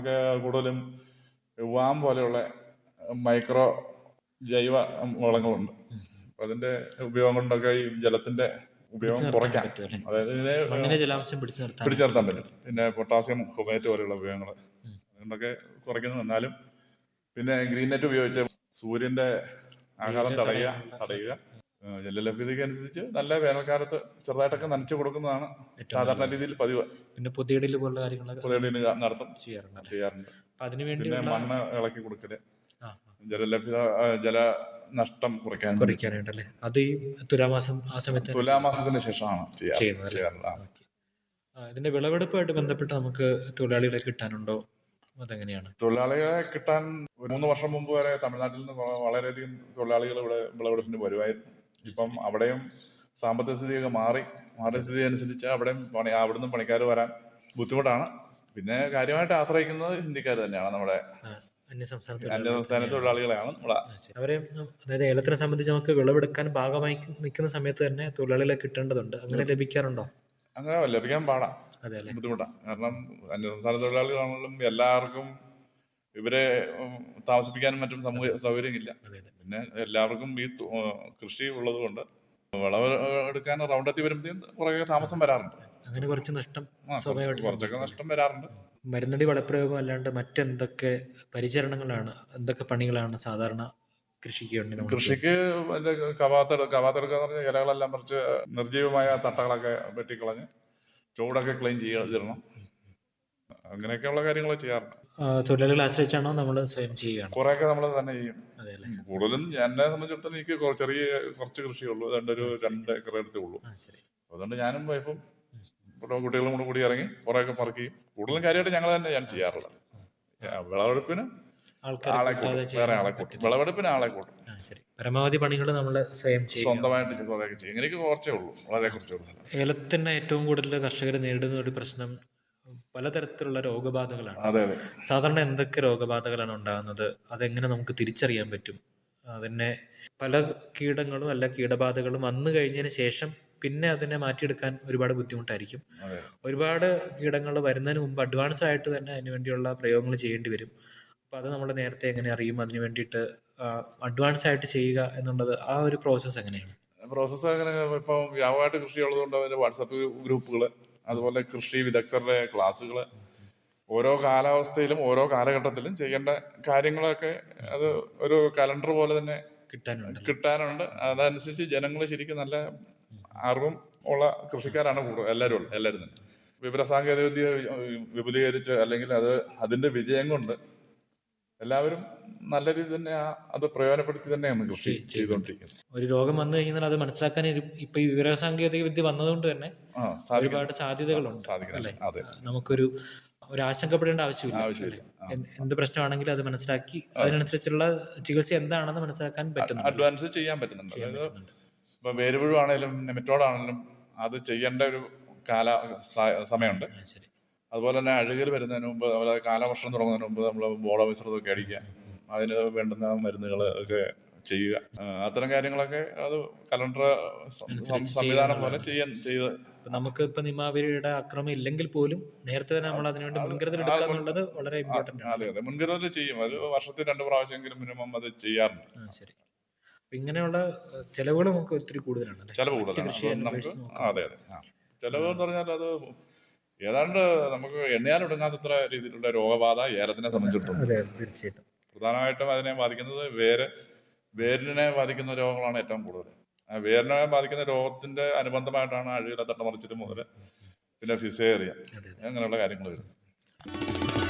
ഒക്കെ കൂടുതലും വാം പോലെയുള്ള മൈക്രോ ജൈവ വളങ്ങളുണ്ട് അപ്പം അതിൻ്റെ ഉപയോഗം കൊണ്ടൊക്കെ ഈ ജലത്തിൻ്റെ ഉപയോഗം കുറയ്ക്കാം പറ്റും അല്ലേ അതായത് ഇതിനെ മണ്ണിനെ ജലാംശം പിടിച്ചു നിർത്താൻ പിടിച്ചു നിർത്താൻ പറ്റും പിന്നെ പൊട്ടാസ്യം ഹുമേറ്റ് പോലെയുള്ള ഉപയോഗങ്ങൾ അതുകൊണ്ടൊക്കെ കുറയ്ക്കുന്നു എന്നാലും പിന്നെ ഗ്രീൻ നെറ്റ് ഉപയോഗിച്ച് സൂര്യൻ്റെ ആഘാതം തടയുക തടയുക ആ, ജലലഭ്യതയ്ക്ക് അനുസരിച്ച് നല്ല വേനൽക്കാലത്ത് ചെറുതായിട്ടൊക്കെ നനച്ചു കൊടുക്കുന്നതാണ് സാധാരണ രീതിയിൽ പതിവ് പിന്നെ പുതിയടിൽ പോലുള്ള കാര്യങ്ങളൊക്കെ പുതിയടീന് നടത്തും ചെയ്യാറുണ്ട് അല്ലേ? ചെയ്യാറുണ്ട് അപ്പൊ അതിനു പിന്നെ വേണ്ടിയുള്ള മണ്ണ് ഇളക്കി കൊടുക്കല് ആ, ജലലഭ്യത ആ, ജല നഷ്ടം കുറയ്ക്കാൻ കുറയ്ക്കാനായിട്ടല്ലേ അത് ഈ തുലാമാസം ആ സമയത്ത് തുലാമാസത്തിന് ശേഷമാണ് ചെയ്യാറ് ചെയ്യുന്നത് അല്ലേ? ചെയ്യാറുള്ളത് ആ. ആ, ഇതിന്റെ വിളവെടുപ്പുമായിട്ട് ബന്ധപ്പെട്ട് നമുക്ക് തൊഴിലാളികളെ കിട്ടാനുണ്ടോ അതെങ്ങനെയാണ് തൊഴിലാളികളെ കിട്ടാൻ ഒരു മൂന്ന് വർഷം മുമ്പ് വരെ തമിഴ്നാട്ടിൽ നിന്ന് വ- വളരെയധികം തൊഴിലാളികൾ ഇവിടെ വിളവെടുപ്പിന് വരുമായിരുന്നു ഇപ്പം അവിടെയും സാമ്പത്തിക സ്ഥിതിയൊക്കെ മാറി മാറിയ സ്ഥിതി അനുസരിച്ച് അവിടെയും പണി അവിടുന്ന് പണിക്കാർ വരാൻ ബുദ്ധിമുട്ടാണ് പിന്നെ കാര്യമായിട്ട് ആശ്രയിക്കുന്നത് ഹിന്ദിക്കാർ തന്നെയാണ് നമ്മുടെ ആ, അന്യസംസ്ഥാന അന്യ തൊഴിലാളികൾ സംസ്ഥാന തൊഴിലാളികളെയാണ് നമ്മുടെ ആ, ശരി. അവരെ ഉം, അതായത് ഏലത്തിനെ സംബന്ധിച്ച് നമുക്ക് വിളവെടുക്കാൻ ഭാഗമായി നിൽക്കുന്ന സമയത്ത് തന്നെ തൊഴിലാളികളെ കിട്ടേണ്ടതുണ്ട് അങ്ങനെ ലഭിക്കാറുണ്ടോ അങ്ങനെ ലഭിക്കാൻ പാടാം അതെ അല്ലേ ബുദ്ധിമുട്ടാണ് കാരണം അന്യസംസ്ഥാന തൊഴിലാളികളാണെങ്കിലും എല്ലാവർക്കും ഇവരെ ഉം, താമസിപ്പിക്കാനും മറ്റും സമൂഹ സൗകര്യമില്ല അതെ അതെ പിന്നെ എല്ലാവർക്കും ഈ തു- ആ, കൃഷി ഉള്ളത് കൊണ്ട് വിളവ് എടുക്കാൻ റൗണ്ടെത്തി വരുമ്പോഴത്തേക്കും കുറേ താമസം വരാറുണ്ട് അങ്ങനെ കുറച്ച് നഷ്ടം ആ, കുറച്ച് സ്വാഭാവികമായിട്ട് കുറച്ചൊക്കെ നഷ്ടം വരാറുണ്ട് മരുന്നടി വളപ്രയോഗം അല്ലാണ്ട് മറ്റെന്തൊക്കെ പരിചരണങ്ങളാണ് എന്തൊക്കെ പണികളാണ് സാധാരണ കൃഷിക്ക് വേണ്ടി നമ്മൾ കൃഷിക്ക് അതിന്റെ കവാത്തെടു കവാത്തെടുക്കുക എന്ന് പറഞ്ഞാൽ ഇലകളെല്ലാം പറിച്ച് നിർജീവമായ തട്ടകളൊക്കെ വെട്ടിക്കളഞ്ഞ് ചൂടൊക്കെ ക്ലീൻ ചെയ്തിടണം അങ്ങനെയൊക്കെയുള്ള കാര്യങ്ങൾ ചെയ്യാറുണ്ട് ആ, തൊഴിലാളികളെ ആശ്രയിച്ചാണോ നമ്മൾ സ്വയം ചെയ്യുകയാണ് കുറേയൊക്കെ നമ്മൾ തന്നെ ചെയ്യും അതെ അല്ലേ കൂടുതലും എന്നെ സംബന്ധിച്ചിടത്തോളം എനിക്ക് കൊ- ചെറിയ കുറച്ച് കൃഷിയുള്ളൂ അതുകൊണ്ട് ഒരു രണ്ട് ഏക്കർ അടുത്തേ ഉള്ളൂ ആ ശരി അതുകൊണ്ട് ഞാനും വൈഫും ഇവിടെ കുട്ടികളും കൂടെ കൂടി ഇറങ്ങി കുറേയൊക്കെ പറിക്കുകയും കൂടുതലും കാര്യമായിട്ട് ഞങ്ങൾ തന്നെ ഞാൻ ചെയ്യാറുള്ളത് ആ, വിളവെടുപ്പിന് ആൾക്കാരെ ആളെ കൂട്ടാതെ കൂട്ടും ചെയ്യാൻ വേറെ ആളെ കൂട്ടും വിളവെടുപ്പിന് ആളെ കൂട്ടും ആ ശരി പരമാവധി പണികൾ നമ്മൾ സ്വയം ചെയ്യും സ്വന്തമായിട്ട് കുറേയൊക്കെ ചെയ്യും ഇങ്ങനെയൊക്കെ കുറച്ചേ ഉള്ളൂ വളരെ കുറച്ചേ ഉള്ളൂ ഏലത്തിന് ഏറ്റവും കൂടുതൽ കർഷകർ നേരിടുന്ന ഒരു പ്രശ്നം പലതരത്തിലുള്ള രോഗബാധകളാണ് അതെ അതെ സാധാരണ എന്തൊക്കെ രോഗബാധകളാണ് ഉണ്ടാകുന്നത് അതെങ്ങനെ നമുക്ക് തിരിച്ചറിയാൻ പറ്റും അതിനെ പല കീടങ്ങളും അല്ല കീടബാധകളും വന്നു കഴിഞ്ഞതിന് ശേഷം പിന്നെ അതിനെ മാറ്റിയെടുക്കാൻ ഒരുപാട് ബുദ്ധിമുട്ടായിരിക്കും അതെ ഒരുപാട് കീടങ്ങൾ വരുന്നതിന് മുമ്പ് അഡ്വാൻസ് ആയിട്ട് തന്നെ അതിന് വേണ്ടിയുള്ള പ്രയോഗങ്ങൾ ചെയ്യേണ്ടി വരും അപ്പോൾ അത് നമ്മൾ നേരത്തെ എങ്ങനെ അറിയും അതിന് വേണ്ടിയിട്ട് അഡ്വാൻസ് ആയിട്ട് ചെയ്യുക എന്നുള്ളത് ആ ഒരു പ്രോസസ്സ് എങ്ങനെയാണ് പ്രോസസ്സ് അങ്ങനെ ഇപ്പം വ്യാപകമായിട്ട് കൃഷി ഉള്ളതുകൊണ്ട് അതിന്റെ വാട്സപ്പ് ഗ്രൂപ്പുകൾ അതുപോലെ കൃഷി വിദഗ്ധരുടെ ക്ലാസ്സുകൾ ഓരോ കാലാവസ്ഥയിലും ഓരോ കാലഘട്ടത്തിലും ചെയ്യേണ്ട കാര്യങ്ങളൊക്കെ അത് ഒരു കലണ്ടർ പോലെ തന്നെ കിട്ടാനുണ്ട് കിട്ടാനുണ്ട് അതനുസരിച്ച് ജനങ്ങൾ ശരിക്കും നല്ല അറിവും ഉള്ള കൃഷിക്കാരാണ് കൂടുതൽ എല്ലാവരും ഉള്ളത് എല്ലാവരും തന്നെ വിവരസാങ്കേതിക വിദ്യ വിപുലീകരിച്ച് അല്ലെങ്കിൽ അത് അതിന്റെ വിജയം കൊണ്ട് എല്ലാവരും നല്ല രീതിയിൽ തന്നെ ആ- അത് പ്രയോജനപ്പെടുത്തി തന്നെയാണ് കൃഷി ചെയ്തുകൊണ്ടിരിക്കുന്നത് ഒരു രോഗം വന്നു കഴിഞ്ഞാൽ അത് മനസ്സിലാക്കാൻ ഇരു- ഇപ്പൊ ഈ വിവരസാങ്കേതിക വിദ്യ വന്നതുകൊണ്ട് തന്നെ ആ സാധിക്കും ഒരുപാട് സാധ്യതകളുണ്ട് സാധിക്കുന്നില്ല അല്ലേ അതെ നമുക്കൊരു ഒരു ആശങ്കപ്പെടേണ്ട ആവശ്യമില്ല ആവശ്യമില്ല. അല്ലേ? എന്ത് എന്ത് പ്രശ്നമാണെങ്കിലും അത് മനസ്സിലാക്കി അതിനനുസരിച്ചുള്ള ചികിത്സ എന്താണെന്ന് മനസ്സിലാക്കാൻ പറ്റുന്നു അഡ്വാൻസ് ചെയ്യാൻ പറ്റുന്നുണ്ട് അതായത് ഇപ്പൊ വേരുപുഴുവാണേലും നെമറ്റോഡാണേലും അത് ചെയ്യേണ്ട ഒരു കാല സ- സമയമുണ്ട് ശരി അതുപോലെ തന്നെ അഴുകൽ വരുന്നതിന് മുമ്പ് അതുപോലെ കാലവർഷം തുടങ്ങുന്നതിന് മുമ്പ് നമ്മൾ ബോള മിശ്രിതമൊക്കെ അടിക്കുക അതിന് വേണ്ടുന്ന മരുന്നുകൾ ഒക്കെ ചെയ്യുക ആ, അത്തരം കാര്യങ്ങളൊക്കെ അത് കലണ്ടർ സംവിധാനം പോലെ ചെയ്യാൻ ചെയ്ത് ഇപ്പൊ നമുക്ക് ഇപ്പൊ നിമാവിരിയുടെ ആക്രമം ഇല്ലെങ്കിൽ പോലും നേരത്തെ തന്നെ നമ്മൾ അതിനുവേണ്ടി മുൻകരുതൽ എടുക്കുക എന്നുള്ളത് വളരെ ഇമ്പോർട്ടന്റ് ആണ് അതെ അതെ മുൻകരുതൽ ചെയ്യും അത് വർഷത്തിൽ രണ്ട് പ്രാവശ്യമെങ്കിലും മിനിമം അത് ചെയ്യാറുണ്ട് ആ, ശരി അപ്പൊ ഇങ്ങനെയുള്ള ചെലവുകൾ നമുക്ക് ഒത്തിരി കൂടുതലാണ് അല്ലേ? ചെലവ് മറ്റ് കൂടുതലാണ് കൃഷിയെ അപ്പം നമുക്ക് അപേക്ഷിച്ച് നോക്കുമ്പോൾ. അതെ അതെ ആ. ചെലവ് എന്ന് പറഞ്ഞാൽ അത് ഏതാണ്ട് നമുക്ക് എണ്ണയാലൊടുങ്ങാത്തത്ര രീതിയിലുള്ള രോഗബാധ ഏലത്തിനെ സംബന്ധിച്ചിടത്തോളം അതെ അതെ തീർച്ചയായിട്ടും പ്രധാനമായിട്ടും അതിനെ ബാധിക്കുന്നത് വേര് വേരിനെ ബാധിക്കുന്ന രോഗങ്ങളാണ് ഏറ്റവും കൂടുതൽ ആ വേരിനെ ബാധിക്കുന്ന രോഗത്തിന്റെ അനുബന്ധമായിട്ടാണ് അഴുകില തട്ടമറിച്ചിട്ട് മുതൽ പിന്നെ ഫിസേറിയ അതെ അങ്ങനെയുള്ള കാര്യങ്ങൾ വരുന്നത്